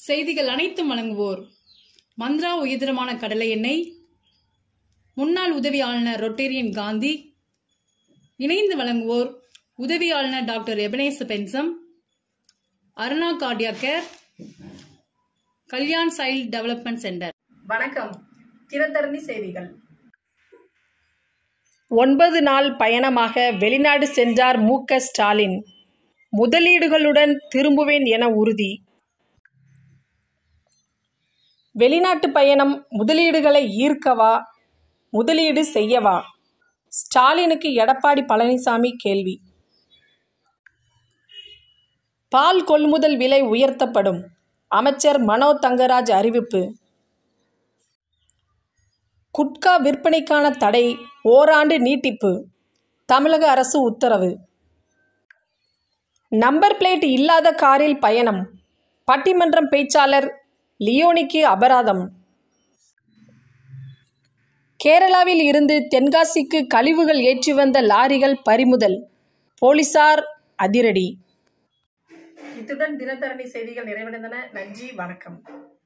செய்திகள் அனைத்தும் வழங்குவோர் மந்த்ரா உயர்தரமான கடலை எண்ணெய் முன்னாள் உதவி ஆளுநர் ரொட்டேரியன் காந்தி இணைந்து வழங்குவோர் உதவி ஆளுநர் டாக்டர் எபனேச பென்சம் Aruna Cardia care Kalyan child development centre வணக்கம் தினத்தரணி செய்திகள் ஒன்பது நாள் பயணமாக வெளிநாடு சென்றார் மு க ஸ்டாலின் முதலீடுகளுடன் திரும்புவேன் என உறுதி வெளிநாட்டு பயணம் முதலீடுகளை ஈர்க்கவா முதலீடு செய்யவா ஸ்டாலினுக்கு எடப்பாடி பழனிசாமி கேள்வி பால் கொள்முதல் விலை உயர்த்தப்படும் அமைச்சர் மனோ தங்கராஜ் அறிவிப்பு குட்கா விற்பனைக்கான தடை ஓராண்டு நீட்டிப்பு தமிழக அரசு உத்தரவு நம்பர் பிளேட் இல்லாத காரில் பயணம் பட்டிமன்றம் பேச்சாளர் லியோனிக்கு அபராதம் கேரளாவில் இருந்து தென்காசிக்கு கழிவுகள் ஏற்றி வந்த லாரிகள் பறிமுதல் போலீசார் அதிரடி இத்துடன் தினத்தரணி செய்திகள் நிறைவடைந்தன நன்றி வணக்கம்